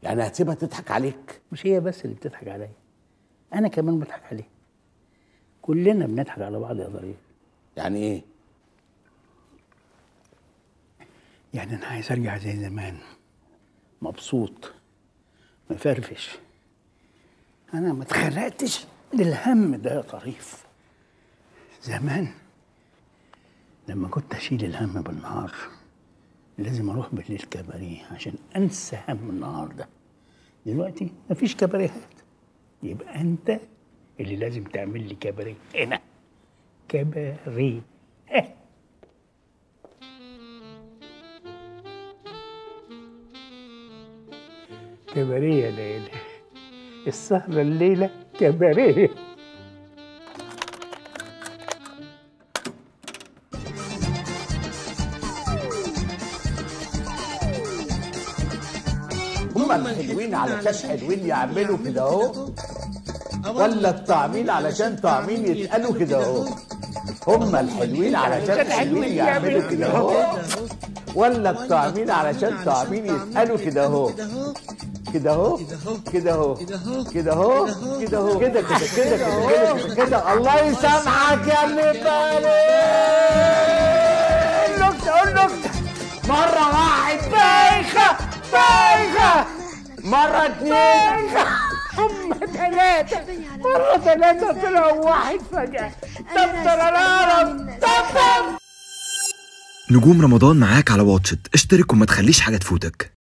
يعني هتسيبها تضحك عليك مش هي بس اللي بتضحك عليا انا كمان بضحك عليها كلنا بنضحك على بعض يا ظريف يعني ايه يعني انا عايز ارجع زي زمان مبسوط مفرفش انا ما اتخلقتش للهم ده يا طريف زمان لما كنت اشيل الهم بالنهار لازم اروح بالليل كباريه عشان انسى هم النهار ده دلوقتي مفيش كباريهات يبقى انت اللي لازم تعمل لي كباريه هنا كباريه كباريه يا ليلى السهرة الليلة كباريه هما الحلوين علشان حلوين يعملوا كده اهو ولا الطعمين علشان طعمين يتقالوا كده اهو هما الحلوين علشان حلوين يعملوا كده اهو ولا الطعمين علشان طعمين يتقالوا كده اهو كده اهو كده اهو كده اهو كده اهو كده كده كده كده كده كده الله يسامحك يا اللي بالي النكتة قول نكتة مرة واحد بايخة بايخة مرة اتنين هم ثلاثة مرة ثلاثة طلعوا واحد فجأة طب ترارارم طب طب نجوم رمضان معاك على واتشت اشترك وما تخليش حاجة تفوتك